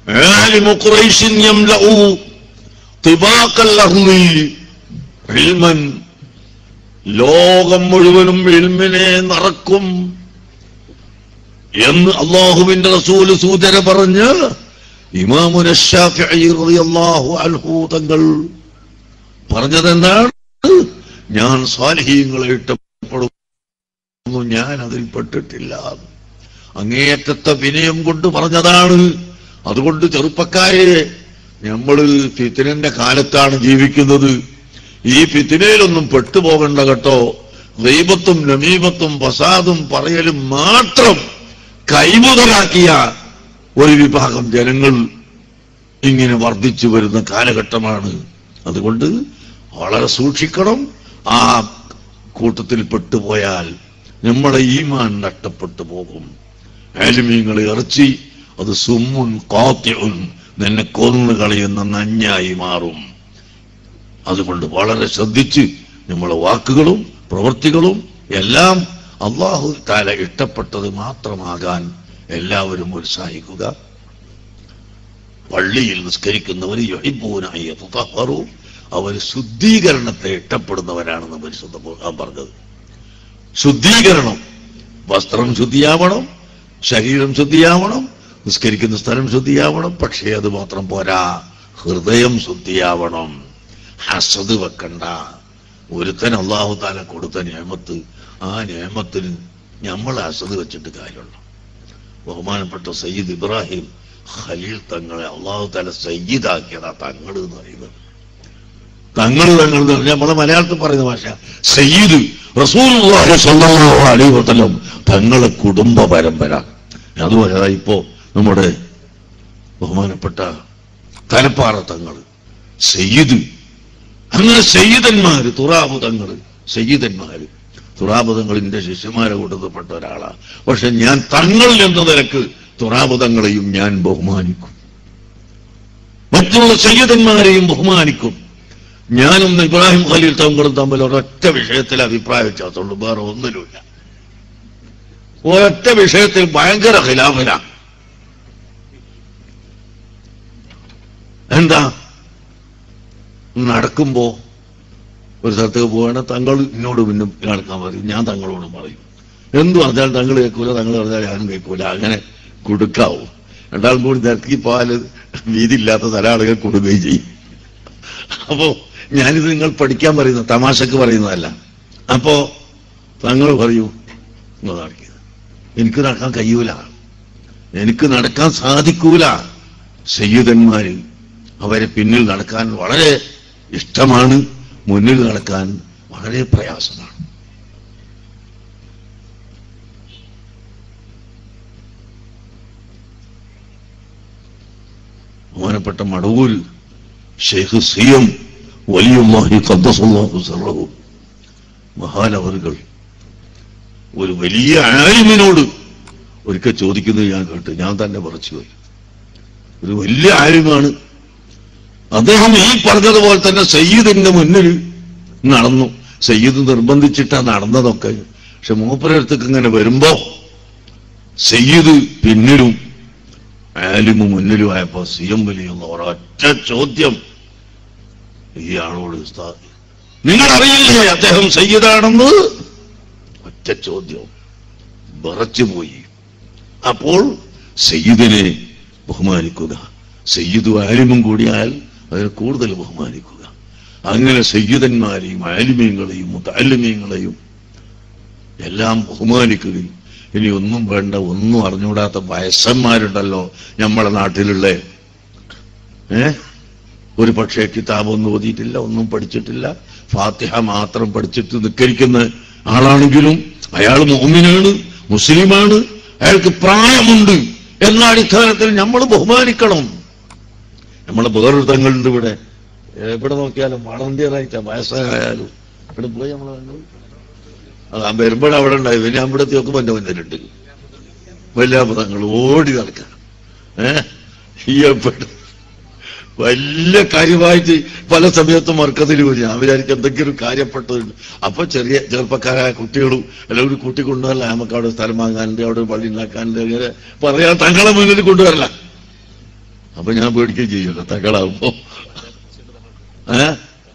عالم قريش يملأ طباق الأرض علما ലോകം മുഴുവനും ഇൽമിനെ നിറക്കും എന്ന് അള്ളാഹുവിന്റെ റസൂല് സൂചന പറഞ്ഞ് ഇമാമുന ശാഫിഈ റളിയല്ലാഹു അൻഹു തങ്ങൾ പറഞ്ഞതെന്താണ് ഞാൻ സ്വാലിഹീങ്ങളെ ഇഷ്ടപ്പെടുന്നു ഞാൻ അതിൽ പെട്ടിട്ടില്ല അങ്ങേയറ്റത്തെ വിനയം കൊണ്ട് പറഞ്ഞതാണ് അതുകൊണ്ട് ചെറുപ്പക്കാരെ നമ്മൾ ഫിത്തിനന്റെ കാലത്താണ് ജീവിക്കുന്നത് ഈ ഫിത്തിനയിലൊന്നും പെട്ടുപോകണ്ട കേട്ടോ ദൈവത്തും നമീമത്തും ഫസാദും പറയലും മാത്രം കൈമുതലാക്കിയ ഒരു വിഭാഗം ജനങ്ങൾ ഇങ്ങനെ വർദ്ധിച്ചു വരുന്ന കാലഘട്ടമാണ് അതുകൊണ്ട് വളരെ സൂക്ഷിക്കണം ആ കൂട്ടത്തിൽ പെട്ടുപോയാൽ നമ്മുടെ ഈമാൻ നഷ്ടപ്പെട്ടു പോകും ആലിമീങ്ങളെ ഇറച്ചി അത് സുമ്മുൻ കാത്യവും നിന്നെ കൊന്നു കളയുന്ന നഞ്ഞായി മാറും അതുകൊണ്ട് വളരെ ശ്രദ്ധിച്ച് നമ്മളെ വാക്കുകളും പ്രവൃത്തികളും എല്ലാം അള്ളാഹു താല ഇഷ്ടപ്പെട്ടത് മാത്രമാകാൻ എല്ലാവരും ഉത്സാഹിക്കുക പള്ളിയിൽ നിസ്കരിക്കുന്നവർ യൊഹിബൂനായി തുതഹറു അവർ ശുദ്ധീകരണത്തെ ഇഷ്ടപ്പെടുന്നവരാണെന്ന് പരിശുദ്ധ ഖുർആൻ പറഞ്ഞത് ശുദ്ധീകരണം വസ്ത്രം ശുദ്ധിയാവണം ശരീരം ശുദ്ധിയാവണം നിസ്കരിക്കുന്ന സ്ഥലം ശുദ്ധിയാവണം പക്ഷേ അത് മാത്രം പോരാ ഹൃദയം ശുദ്ധിയാവണം ഹസത് വെക്കണ്ട ഒരുത്തൻ അള്ളാഹു താല കൊടുത്ത നിയമത്ത് ആ നിയമത്തിന് നമ്മൾ ഹസത് വെച്ചിട്ട് കാര്യമുള്ളൂ ബഹുമാനപ്പെട്ട സയ്യിദ് ഇബ്രാഹിം ഖലീൽ തങ്ങളെ അള്ളാഹു താല സയ്യിദാക്കിയതാ തങ്ങൾ എന്ന് പറയുന്നത് തങ്ങൾ തങ്ങൾ എന്ന് പറഞ്ഞാൽ നമ്മളെ മലയാളത്തിൽ പറയുന്ന ഭാഷ സയ്യിദ് റസൂലുള്ളാഹി സ്വല്ലല്ലാഹു അലൈഹി വസല്ലം തങ്ങളെ കുടുംബ പരമ്പര അതുപോലെ ദാ ഇപ്പോ നമ്മുടെ ബഹുമാനപ്പെട്ട തലപ്പാറ തങ്ങൾ സയ്യിദ് അങ്ങനെ സയ്യിദന്മാര് തുറാബ് തങ്ങള് സയ്യിദന്മാര് തുറാബ് തങ്ങളിന്റെ ശിഷ്യന്മാരെ കൂട്ടത്തിൽപ്പെട്ട ഒരാളാ പക്ഷെ ഞാൻ തങ്ങൾ എന്ന നിലക്ക് തുറാബ് തങ്ങളെയും ഞാൻ ബഹുമാനിക്കും മറ്റുള്ള സയ്യിദന്മാരെയും ബഹുമാനിക്കും ഞാനും ഇബ്രാഹിം ഖലീൽ തങ്ങളും തമ്മിൽ ഒരൊറ്റ വിഷയത്തിൽ അഭിപ്രായ വ്യത്യാസമുള്ളൂ വേറെ ഒന്നിലുമില്ല ഒരൊറ്റ വിഷയത്തിൽ ഭയങ്കര ഖിലാഫില എന്താ നടക്കുമ്പോ ഒരു സ്ഥലത്തേക്ക് പോവാണ് തങ്ങൾ എന്നോട് പിന്നെ നടക്കാൻ പറയും ഞാൻ തങ്ങളോടും പറയും എന്തു പറഞ്ഞാൽ തങ്ങൾ കേൾക്കൂല തങ്ങൾ പറഞ്ഞാൽ ഞാനും കേൾക്കൂല അങ്ങനെ കൊടുക്കാവും രണ്ടാളും കൂടി നിരക്കി പോയാൽ വീതിയില്ലാത്ത സ്ഥല ആളുകൾ കൊടുക്കുകയും ചെയ്യും അപ്പോ ഞാനിത് നിങ്ങൾ പഠിക്കാൻ പറയുന്ന തമാശക്ക് പറയുന്നതല്ല അപ്പോ തങ്ങൾ പറയൂ നിങ്ങൾ നടക്കുക എനിക്ക് നടക്കാൻ കഴിയൂല എനിക്ക് നടക്കാൻ സാധിക്കൂല സയ്യിദന്മാര് അവരെ പിന്നിൽ നടക്കാൻ വളരെ ഇഷ്ടമാണ് മുന്നിൽ നടക്കാൻ വളരെ പ്രയാസമാണ് ബഹുമാനപ്പെട്ട മടവൂര് ഷെയ്ഖ് സി എം വലിയുല്ലാഹി ഖദ്ദസല്ലാഹു സർറഹു മഹാനവറുകൾ ഒരു വലിയ ആലിമിനോട് ഒരിക്കൽ ചോദിക്കുന്നത് ഞാൻ കേട്ടു ഞാൻ തന്നെ പറിച്ചുപോയി ഒരു വലിയ ആലിമാണ് അദ്ദേഹം ഈ പറഞ്ഞതുപോലെ തന്നെ സയ്യിദിന്റെ മുന്നിൽ നടന്നു സയ്യിദ് നിർബന്ധിച്ചിട്ടാ നടന്നതൊക്കെ പക്ഷെ മൂപ്പരടുത്തേക്ക് ഇങ്ങനെ വരുമ്പോ സയ്യിദ് പിന്നിലും ആലിമ് മുന്നിലും ആയപ്പോ സി എം വലിയുള്ള ഒരൊറ്റ ചോദ്യം ഇയാളോട് ഉസ്താദ് നിങ്ങൾ അറിയില്ലേ അദ്ദേഹം സയ്യിദാണെന്ന് ഒറ്റ ചോദ്യം വിറച്ചുപോയി അപ്പോൾ സയ്യിദിനെ ബഹുമാനിക്കുക സയ്യിദ് ആലിമും കൂടിയാൽ അതിനെ കൂടുതൽ ബഹുമാനിക്കുക അങ്ങനെ സയ്യിദന്മാരെയും ആലിമ്യങ്ങളെയും മുത്താലിമ്യങ്ങളെയും എല്ലാം ബഹുമാനിക്കുകയും ഇനി ഒന്നും വേണ്ട ഒന്നും അറിഞ്ഞുകൂടാത്ത വയസ്സന്മാരുണ്ടല്ലോ നമ്മളെ നാട്ടിലുള്ള ഏ ഒരു പക്ഷേ കിതാബൊന്നും ഓതിയിട്ടില്ല ഒന്നും പഠിച്ചിട്ടില്ല ഫാത്തിഹ മാത്രം പഠിച്ചിട്ട് നിക്കരിക്കുന്ന ആളാണെങ്കിലും അയാൾ മോമിനാണ് മുസ്ലിമാണ് അയാൾക്ക് പ്രായമുണ്ട് എന്ന അടിസ്ഥാനത്തിൽ നമ്മൾ ബഹുമാനിക്കണം നമ്മളെ വേറൊരു തങ്ങളുണ്ട് ഇവിടെ എവിടെ നോക്കിയാലും വളണ്ടിയറായിട്ടാ വയസ്സായാലും ഇവിടെ പോയി നമ്മൾ അത് വരുമ്പോൾ അവിടെ ഉണ്ടായി പിന്നെ അവിടത്തെ നോക്കുമ്പോൾ എന്റെ മുന്നിലുണ്ട് വലിയ തങ്ങൾ ഓടി നടക്കാൻ ഏഹ് ഈ എപ്പോഴും വലിയ കാര്യമായിട്ട് പല സമയത്തും മർക്കത്തിൽ വരും ഞാൻ വിചാരിക്കും എന്തെങ്കിലും കാര്യപ്പെട്ടതുണ്ട് അപ്പൊ ചെറിയ ചെറുപ്പക്കാരായ കുട്ടികളും എല്ലാവരും കൂട്ടിക്കൊണ്ടുവരല നമുക്ക് അവിടെ സ്ഥലം വാങ്ങാനുണ്ട് അവിടെ ഒരു പള്ളി ഉണ്ടാക്കാനുണ്ട് അങ്ങനെ പറയാൻ തങ്ങളെ മുന്നിൽ കൊണ്ടുവരല അപ്പൊ ഞാൻ പേടിക്കുകയും ചെയ്യല്ലോ തകളാവുമ്പോ ഏ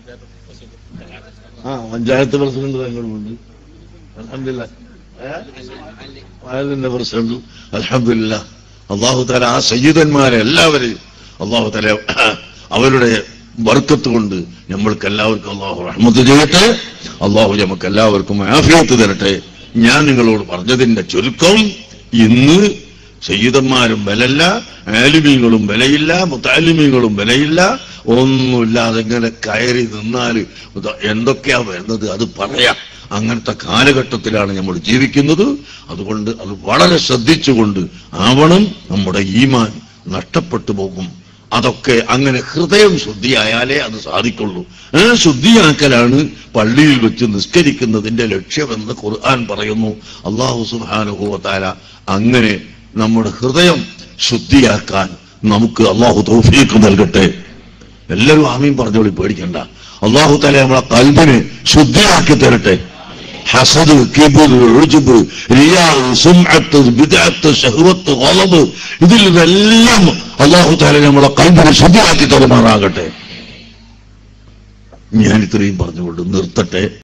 ആ പഞ്ചായത്ത് പ്രസിഡന്റ് തങ്ങളുമുണ്ട് അലഹമില്ല അതിന്റെ പ്രസിഡന്റ് അലഹമില്ല അള്ളാഹു തല ആ സയ്യിദന്മാരെ എല്ലാവരെയും അള്ളാഹു തല അവരുടെ വർക്കത്ത് കൊണ്ട് നമ്മൾക്ക് എല്ലാവർക്കും അള്ളാഹു റഹ്മത്ത് ചെയ്യട്ടെ അള്ളാഹു നമുക്ക് എല്ലാവർക്കും ആഫിയത്ത് തരട്ടെ ഞാൻ നിങ്ങളോട് പറഞ്ഞതിന്റെ ചുരുക്കം ഇന്ന് സയ്യിദന്മാരും വിലല്ല ആലിമീങ്ങളും വിലയില്ല മുത്താലിമീങ്ങളും വിലയില്ല ഒന്നുമില്ലാതെ ഇങ്ങനെ കയറി നിന്നാല് ഇത് എന്തൊക്കെയാ വരുന്നത് അത് പറയാം അങ്ങനത്തെ കാലഘട്ടത്തിലാണ് നമ്മൾ ജീവിക്കുന്നത് അതുകൊണ്ട് അത് വളരെ ശ്രദ്ധിച്ചുകൊണ്ട് ആവണം നമ്മുടെ ഈമാൻ നഷ്ടപ്പെട്ടു പോകും അതൊക്കെ അങ്ങനെ ഹൃദയം ശുദ്ധിയായാലേ അത് സാധിക്കുള്ളൂ ആ ശുദ്ധിയാക്കലാണ് പള്ളിയിൽ വെച്ച് നിസ്കരിക്കുന്നതിന്റെ ലക്ഷ്യമെന്ന് ഖുർആൻ പറയുന്നു അള്ളാഹു സുബാനുഭവത്താല അങ്ങനെ നമ്മുടെ ഹൃദയം ശുദ്ധിയാക്കാൻ നമുക്ക് അള്ളാഹു തൗഫീഖ് നൽകട്ടെ എല്ലാവരും ആമീൻ പറഞ്ഞോളി പേടിക്കണ്ട അള്ളാഹു താല നമ്മളെ കൽബിനെ ശുദ്ധിയാക്കി തരട്ടെ ഹസദ് കിബിർ ഉജ്ബ് റിയാദ് സുംഅത്ത് ബിദ്അത്ത് ശഹ്വത്ത് ഗളബ് ഇതിൽ നിന്നെല്ലാം അള്ളാഹു താല നമ്മളെ കൽബിനെ ശുദ്ധിയാക്കി തരുമാറാകട്ടെ ഞാൻ ഇത്രയും പറഞ്ഞുകൊണ്ട് നിർത്തട്ടെ